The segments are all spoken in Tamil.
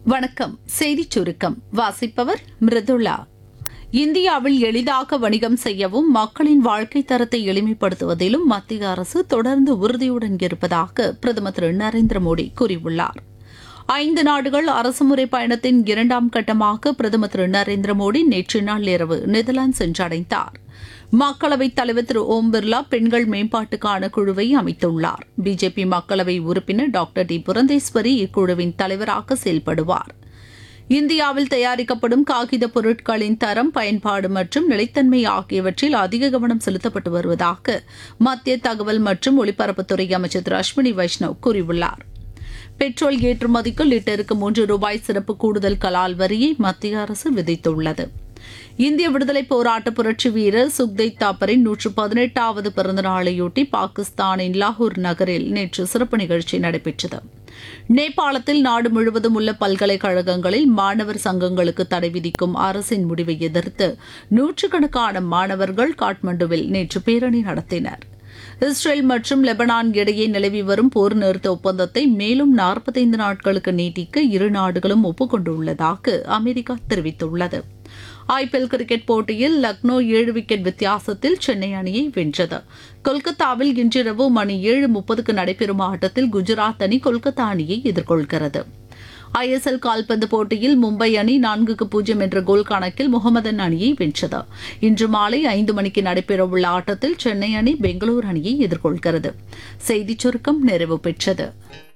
வணக்கம் செய்திச் சுருக்கம் வாசிப்பவர் மிருதுளா இந்தியாவில் எளிதாக வணிகம் செய்யவும் மக்களின் வாழ்க்கை தரத்தை எளிமைப்படுத்துவதிலும் மத்திய அரசு தொடர்ந்து உறுதியுடன் இருப்பதாக பிரதமர் திரு நரேந்திர மோடி கூறியுள்ளார் ஐந்து நாடுகள் அரசுமுறை பயணத்தின் இரண்டாம் கட்டமாக பிரதமர் திரு நரேந்திர மோடி நேற்று நள்ளிரவு நெதர்லாந்து சென்றடைந்தார் மக்களவைத் தலைவர் திரு ஓம் பிர்லா பெண்கள் மேம்பாட்டுக்கான குழுவை அமைத்துள்ளார் பிஜேபி மக்களவை உறுப்பினர் டாக்டர் டி புரந்தேஸ்வரி இக்குழுவின் தலைவராக செயல்படுவார் இந்தியாவில் தயாரிக்கப்படும் காகித பொருட்களின் தரம் பயன்பாடு மற்றும் நிலைத்தன்மை ஆகியவற்றில் அதிக கவனம் செலுத்தப்பட்டு வருவதாக மத்திய தகவல் மற்றும் ஒலிபரப்புத்துறை அமைச்சர் திரு அஸ்வினி வைஷ்ணவ் கூறியுள்ளார் பெட்ரோல் ஏற்றுமதிக்கு லிட்டருக்கு மூன்று ரூபாய் சிறப்பு கூடுதல் கலால் வரியை மத்திய அரசு விதித்துள்ளது இந்திய விடுதலை போராட்ட புரட்சி வீரர் சுக்தேவ் தாப்பரின் நூற்று பதினெட்டாவது பிறந்த நாளையொட்டி பாகிஸ்தானின் லாகூர் நகரில் நேற்று சிறப்பு நிகழ்ச்சி நடைபெற்றது நேபாளத்தில் நாடு முழுவதும் உள்ள பல்கலைக்கழகங்களில் மாணவர் சங்கங்களுக்கு தடை விதிக்கும் அரசின் முடிவை எதிர்த்து நூற்றுக்கணக்கான மாணவர்கள் காட்மண்டுவில் நேற்று பேரணி நடத்தினர் இஸ்ரேல் மற்றும் லெபனான் இடையே நிலவி வரும் போர் நிறுத்த ஒப்பந்தத்தை மேலும் நாற்பத்தைந்து நாட்களுக்கு நீட்டிக்க இரு நாடுகளும் ஒப்புக்கொண்டுள்ளதாக அமெரிக்கா தெரிவித்துள்ளது ஐபிஎல் கிரிக்கெட் போட்டியில் லக்னோ ஏழு விக்கெட் வித்தியாசத்தில் சென்னை அணியை வென்றது கொல்கத்தாவில் இன்றிரவு மணி ஏழு முப்பதுக்கு நடைபெறும் ஆட்டத்தில் குஜராத் அணி கொல்கத்தா அணியை எதிர்கொள்கிறது ஐஎஸ்எல் கால்பந்து போட்டியில் மும்பை அணி நான்குக்கு பூஜ்ஜியம் என்ற கோல் கணக்கில் முகமதன் அணியை வென்றது இன்று மாலை ஐந்து மணிக்கு நடைபெறவுள்ள ஆட்டத்தில் சென்னை அணி பெங்களூரு அணியை எதிர்கொள்கிறது செய்திச் சுருக்கம் நிறைவு பெற்றது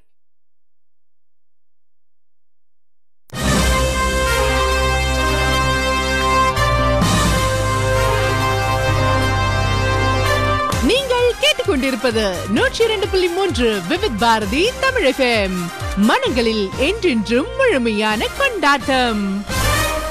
நீங்கள் கேட்டுக்கொண்டிருப்பது நூற்றி இரண்டு புள்ளி மூன்று விவித் பாரதி தமிழ் எஃப்எம் மனங்களில் என்றென்றும் முழுமையான கொண்டாட்டம்